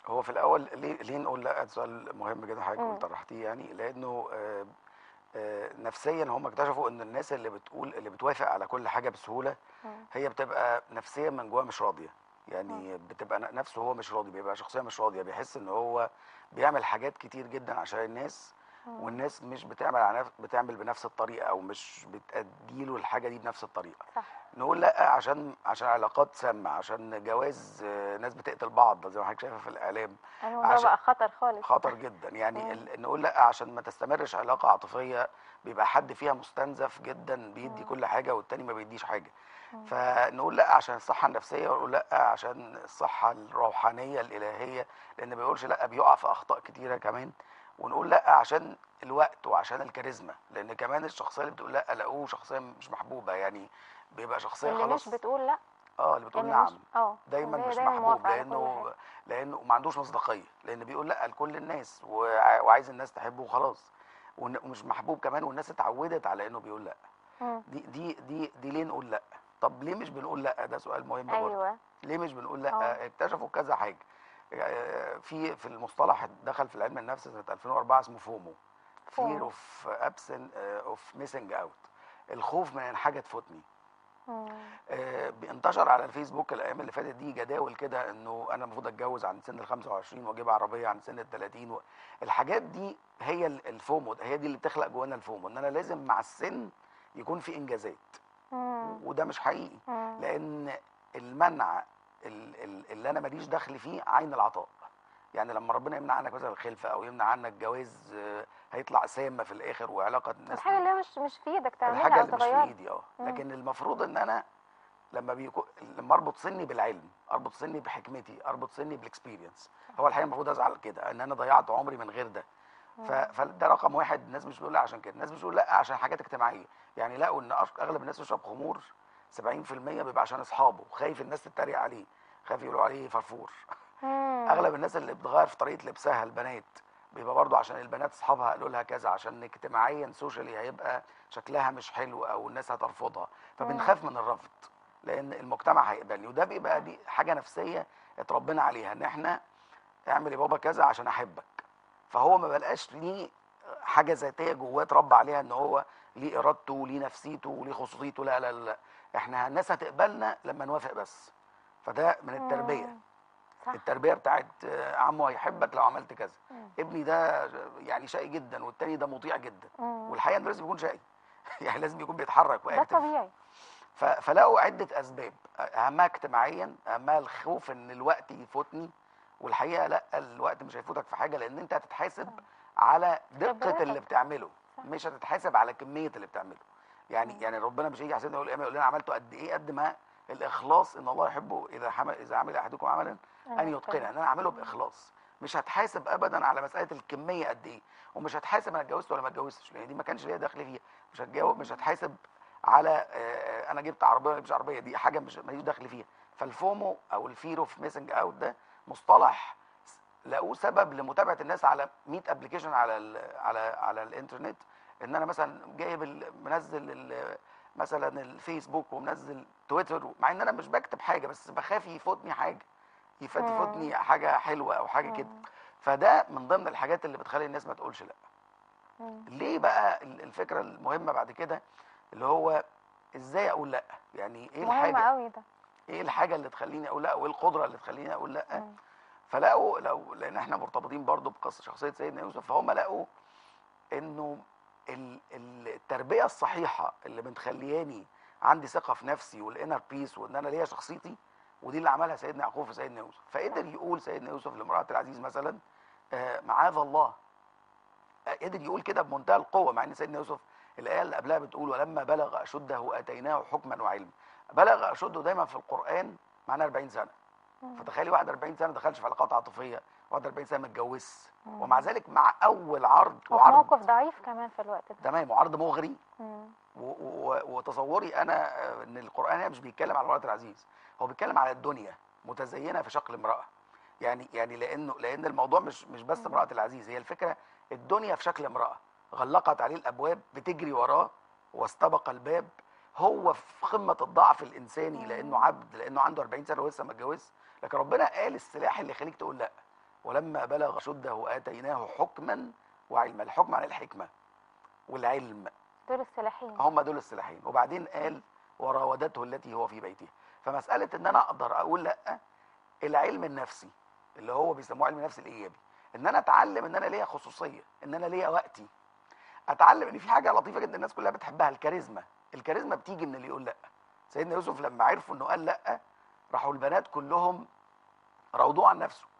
هو في الاول ليه ليه نقول لا ده سؤال مهم جدا حضرتك مم. طرحتيه يعني لانه آه، آه، نفسيا هم اكتشفوا ان الناس اللي بتقول اللي بتوافق على كل حاجه بسهوله مم. هي بتبقى نفسيا من جواها مش راضيه يعني بتبقى ن- نفسه هو مش راضي بيبقى شخصيه مش راضيه بيحس ان هو بيعمل حاجات كتير جدا عشان الناس مم. والناس مش بتعمل على نفس بتعمل بنفس الطريقه او مش بتأدي له الحاجه دي بنفس الطريقه صح نقول لا عشان عشان علاقات سامه عشان جواز آه، ناس بتقتل بعض زي ما حضرتك شايفه في الاعلام الموضوع عشان- بقى خطر خالص خطر جدا يعني مم. ال- نقول لا عشان ما تستمرش علاقه عاطفيه بيبقى حد فيها مستنزف جدا بيدي مم. كل حاجه والتاني ما بيديش حاجه مم. فنقول لا عشان الصحه النفسيه ونقول لا عشان الصحه الروحانيه الالهيه لان ما بيقولش لا بيقع في اخطاء كتيره كمان ونقول لا عشان الوقت وعشان الكاريزما لان كمان الشخصيه اللي بتقول لا لاقوه شخصيه مش محبوبه يعني بيبقى شخصيه اللي خلاص مش بتقول لا اه اللي بتقول اللي نعم مش اه دايما اللي هي مش دايما محبوب موافقة على كل لانه حاجة. لانه ما عندوش مصداقيه لان بيقول لا لكل الناس وع- وعايز الناس تحبه وخلاص ون- ومش محبوب كمان والناس اتعودت على انه بيقول لا مم. دي دي دي دي ليه نقول لا طب ليه مش بنقول لا ده سؤال مهم برضه ايوه ليه مش بنقول آه. لا اكتشفوا كذا حاجه آه، في في المصطلح دخل في علم النفس سنه 2004 اسمه فومو fear فومو. of absent of missing out الخوف من ان حاجه تفوتني مم. آه، انتشر على الفيسبوك الايام اللي فاتت دي جداول كده انه انا المفروض اتجوز عند سن ال 25 واجيب عربيه عند سن ال 30 و... الحاجات دي هي ال- الفومو هي دي اللي بتخلق جوانا الفومو ان انا لازم مع السن يكون في انجازات مم. وده مش حقيقي مم. لان المنع ال- ال- اللي انا ماليش دخل فيه عين العطاء يعني لما ربنا يمنع عنك مثلا الخلفه او يمنع عنك جواز آه، هيطلع سامه في الاخر وعلاقه الناس الحاجة اللي هي مش مش في ايدك تعملها الحاجه او اللي مش في تغيرها ايدي اه مم. لكن المفروض ان انا لما بيكون لما اربط سني بالعلم اربط سني بحكمتي اربط سني بالاكسبيرينس هو الحقيقه المفروض ازعل كده ان انا ضيعت عمري من غير ده ف... فده رقم واحد الناس مش بتقول لا عشان كده الناس بتقول لا عشان حاجات اجتماعيه يعني لقوا ان أش- اغلب الناس بتشرب خمور 70% بيبقى عشان اصحابه خايف الناس تتريق عليه خايف يقولوا عليه فرفور مم. اغلب الناس اللي بتغير في طريقه لبسها البنات بيبقى برضو عشان البنات اصحابها قالوا لها كذا عشان اجتماعيا سوشيالي هيبقى شكلها مش حلو او الناس هترفضها فبنخاف من الرفض لان المجتمع هيقبلني وده بيبقى دي حاجه نفسيه اتربينا عليها ان احنا اعمل يا بابا كذا عشان احبك فهو ما بقاش ليه حاجه ذاتيه جواه اتربى عليها ان هو ليه ارادته وليه نفسيته وليه خصوصيته لا لا لا احنا الناس هتقبلنا لما نوافق بس فده من التربيه مم. صح التربيه بتاعت آه، عمو هيحبك لو عملت كذا مم. ابني ده يعني شقي جدا والتاني ده مطيع جدا مم. والحقيقه انه لازم يكون شقي يعني لازم يكون بيتحرك ده واكتف طبيعي ف- فلقوا عده اسباب اهمها اجتماعيا اهمها الخوف ان الوقت يفوتني والحقيقه لا الوقت مش هيفوتك في حاجه لان انت هتتحاسب على دقه خبرتك. اللي بتعمله صح. مش هتتحاسب على كميه اللي بتعمله يعني مم. يعني ربنا مش هيجي يحاسبنا يقول يقول لنا عملته قد ايه قد ما الاخلاص ان الله يحبه اذا حمل اذا عمل احدكم عملا ان يتقنها ان انا اعمله باخلاص مش هتحاسب ابدا على مساله الكميه قد ايه ومش هتحاسب انا اتجوزت ولا ما اتجوزتش لان دي ما كانش ليا دخل فيها مش هتجاوب مش هتحاسب على آه، آه، انا جبت عربيه ولا مش عربيه دي حاجه مش ماليش دخل فيها فالفومو او الفير اوف ميسنج اوت ده مصطلح س- لقوه سبب لمتابعه الناس على 100 ابلكيشن على ال على على الانترنت ان انا مثلا جايب ال- منزل ال- مثلا الفيسبوك ومنزل تويتر مع ان انا مش بكتب حاجه بس بخاف يفوتني حاجه يفوت مم. يفوتني حاجه حلوه او حاجه كده مم. فده من ضمن الحاجات اللي بتخلي الناس ما تقولش لا مم. ليه بقى ال- الفكره المهمه بعد كده اللي هو ازاي اقول لا يعني ايه مهم الحاجه قوي ده ايه الحاجه اللي تخليني اقول لا وايه القدره اللي تخليني اقول لا مم. فلقوا لو لان احنا مرتبطين برضو بقصه شخصيه سيدنا يوسف فهم لقوا انه ال- ال- التربيه الصحيحه اللي بتخلياني عندي ثقه في نفسي والانر بيس وان انا ليا شخصيتي ودي اللي عملها سيدنا يعقوب في سيدنا يوسف فقدر يقول سيدنا يوسف لامراه العزيز مثلا آه، معاذ الله آه، قدر يقول كده بمنتهى القوه مع ان سيدنا يوسف الايه اللي قبلها بتقول ولما بلغ اشده اتيناه حكما وعلما بلغ اشده دايما في القران معناه 40 سنه مم. فتخيلي واحد 40 سنه دخلش في علاقات عاطفيه واحد 40 سنه ما اتجوزش مم. ومع ذلك مع اول عرض وفي وعرض موقف ضعيف كمان في الوقت ده تمام وعرض مغري مم. و- و- وتصوري انا آه، ان القران هنا مش بيتكلم على امراه العزيز هو بيتكلم على الدنيا متزينه في شكل امراه يعني يعني لانه لان الموضوع مش مش بس امراه العزيز هي الفكره الدنيا في شكل امراه غلقت عليه الابواب بتجري وراه واستبق الباب هو في قمه الضعف الانساني لانه عبد لانه عنده 40 سنه ولسه ما اتجوزش لكن ربنا قال السلاح اللي يخليك تقول لا ولما بلغ شده اتيناه حكما وعلما الحكم عن الحكمه والعلم دول السلاحين هم دول السلاحين وبعدين قال وراودته التي هو في بيتها فمساله ان انا اقدر اقول لا العلم النفسي اللي هو بيسموه علم النفس الايجابي ان انا اتعلم ان انا ليا خصوصيه ان انا ليا وقتي اتعلم ان في حاجه لطيفه جدا الناس كلها بتحبها الكاريزما الكاريزما بتيجي من اللي يقول لا سيدنا يوسف لما عرفوا انه قال لا راحوا البنات كلهم راودوه عن نفسه